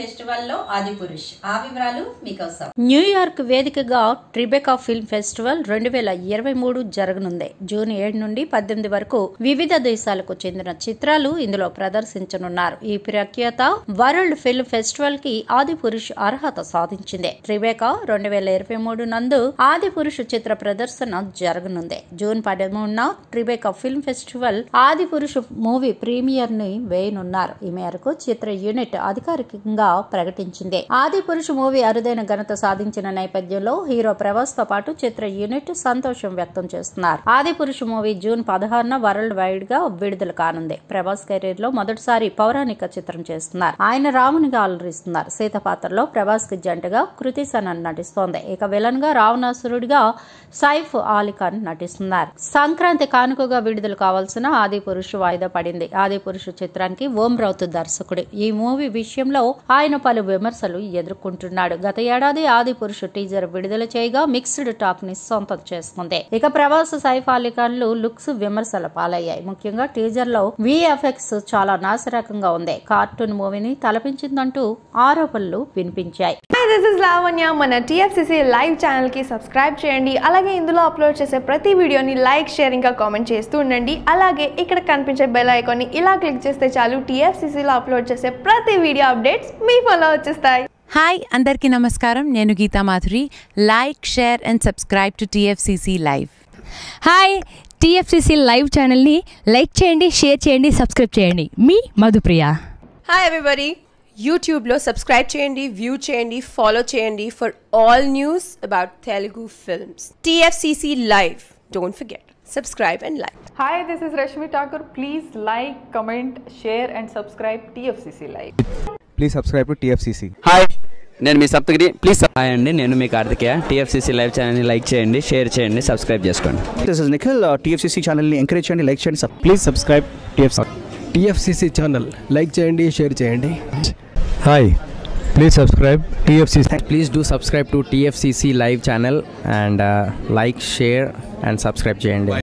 Festival లో ఆదిపురుష్ ఆ వివరాలు మీకోసం న్యూయార్క్ వేదికగా ట్రిబెకా ఫిల్మ్ ఫెస్టివల్ రెండు వేల ఇరవై మూడు జరగనుంది జూన్ ఏడు నుండి పద్దెనిమిది వరకు వివిధ దేశాలకు చెందిన చిత్రాలు ఇందులో ప్రదర్శించనున్నారు ఈ ప్రఖ్యాత వరల్డ్ ఫిల్మ్ ఫెస్టివల్ కి ఆదిపురుష్ అర్హత సాధించింది ట్రిబెకా రెండు వేల ఇరవై మూడు నందు ఆదిపురుష్ చిత్ర ప్రదర్శన జరగనుంది జూన్ పదమూడున Tribeca film festival Adipurush movie premiere ని వేయనున్నారు ఈ మేరకు చిత్ర యూనిట్ అధికారికంగా ప్రకటించింది ఆది పురుషు మూవీ అరుదైన ఘనత సాధించిన నేపథ్యంలో హీరో ప్రభాస్ తో పాటు చిత్ర యూనిట్ సంతోషం వ్యక్తం చేస్తున్నారు ఆది పురుషు మూవీ జూన్ పదహారున వరల్డ్ వైడ్ గా విడుదల కానుంది ప్రభాస్ కెరీర్ లో మొదటిసారి పౌరాణిక చిత్రం చేస్తున్నారు ఆయన రామునిగా అలరిస్తున్నారు సీత పాత్రలో ప్రభాస్ కి జంటగా కృతి సనన్ నటిస్తోంది ఇక విలన్ గా రావణాసురుడిగా సైఫ్ ఆలీ ఖాన్ నటిస్తున్నారు సంక్రాంతి కానుకగా విడుదల కావాల్సిన ఆది పురుషు వాయిదా పడింది ఆది పురుషు చిత్రానికి ఓం రౌత్ దర్శకుడు ఈ మూవీ విషయంలో ఆయన పలు విమర్శలు ఎదుర్కొంటున్నాడు గత ఏడాది ఆది పురుషు టీజర్ విడుదల చేయగా మిక్స్డ్ టాక్ ని సొంతం చేసుకుంది ఇక ప్రవాస సైఫ్ అలీ ఖాన్లు లుక్స్ విమర్శల పాలయ్యాయి ముఖ్యంగా టీజర్ లో విఎఫ్ఎక్స్ చాలా నాశరకంగా ఉంది కార్టూన్ మూవీని తలపించిందంటూ ఆరోపణలు వినిపించాయి హాయ్ దిస్ ఇస్ లావణ్య మన టీఎఫ్సిసి లైవ్ ఛానల్కి సబ్స్క్రైబ్ చేయండి అలాగే ఇందులో అప్లోడ్ చేసే ప్రతి వీడియోని లైక్ షేర్ ఇంకా కామెంట్ చేస్తూ ఉండండి అలాగే ఇక్కడ కనిపించే బెల్ ఐకాన్ని ఇలా క్లిక్ చేస్తే చాలు టీఎఫ్సిసిలో అప్లోడ్ చేసే ప్రతి వీడియో అప్డేట్స్ మీ ఫోన్లో వచ్చేస్తాయి హాయ్ అందరికీ నమస్కారం నేను Geetha Madhuri like share and subscribe to TFCC live hi TFCC live ఛానల్ని లైక్ చేయండి షేర్ చేయండి సబ్స్క్రైబ్ చేయండి మీ మధుప్రియ హాయ్ ఎవ్రీబడి యూట్యూబ్లో సబ్స్క్రైబ్ చేయండి వ్యూ చేయండి ఫాలో చేయండి for all news about Telugu films TFCC live don't forget subscribe and like Hi, this is Rashmi Thakur. Please like, comment, share, and subscribe TFCC Live. Please subscribe to TFCC hi నేను మీ Saptagiri please hi అండి నేను మీ Karthikeya TFCC live ఛానల్ని like చేయండి share చేయండి subscribe చేసుకోండి this is Nikhil TFCC ఛానల్ని ఎంకరేజ్ చేయండి లైక్ చేయండి please subscribe TFC TFCC channel like చేయండి షేర్ చేయండి hi please subscribe TFCC please do subscribe to TFCC live channel and like share and subscribe చేయండి